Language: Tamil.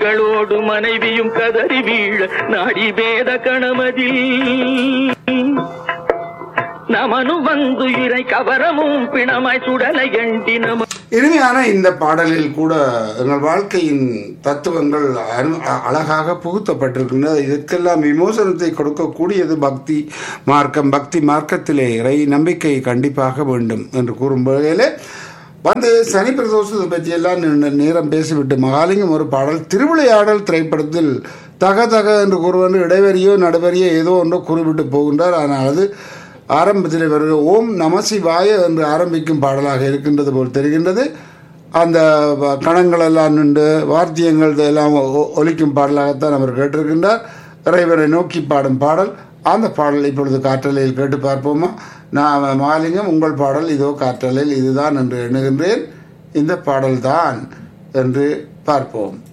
களோடு மனைவியும் கதறி வீழ நாடி வேத கணமதில் நமனு வந்து இறை கவரமும் பிணமாய் சுடலை எண்டினம இனிமையான இந்த பாடலில் கூட எங்கள் வாழ்க்கையின் தத்துவங்கள் அரு- அ- அழகாக புகுத்தப்பட்டிருக்கின்றது இதற்கெல்லாம் விமோசனத்தை கொடுக்கக்கூடியது பக்தி மார்க்கம் பக்தி மார்க்கத்திலே இறை நம்பிக்கை கண்டிப்பாக வேண்டும் என்று கூறும் வகையிலே வந்து சனி பிரதோஷத்தை பற்றியெல்லாம் நீண்ட நேரம் பேசிவிட்டு மகாலிங்கம் ஒரு பாடல் திருவிளையாடல் திரைப்படத்தில் தக தக என்று கூறுவது இடைவெளியோ நடுவரியோ ஏதோ ஒன்றோ கூறிவிட்டு போகின்றார் ஆனால் அது ஆரம்பத்தில் வருகிற ஓம் நம சிவாய என்று ஆரம்பிக்கும் பாடலாக இருக்கின்றது போல் தெரிகின்றது அந்த வ- கணங்கள் எல்லாம் நின்று வார்த்தியங்கள் எல்லாம் ஒ- ஒலிக்கும் பாடலாகத்தான் அவர் கேட்டிருக்கின்றார் இறைவரை நோக்கி பாடும் பாடல் அந்த பாடல் இப்பொழுது காற்றலையில் கேட்டு பார்ப்போமா நான் மாலிங்கம் உங்கள் பாடல் இதோ காற்றலையில் இதுதான் என்று எண்ணுகின்றேன் இந்த பாடல்தான் என்று பார்ப்போம்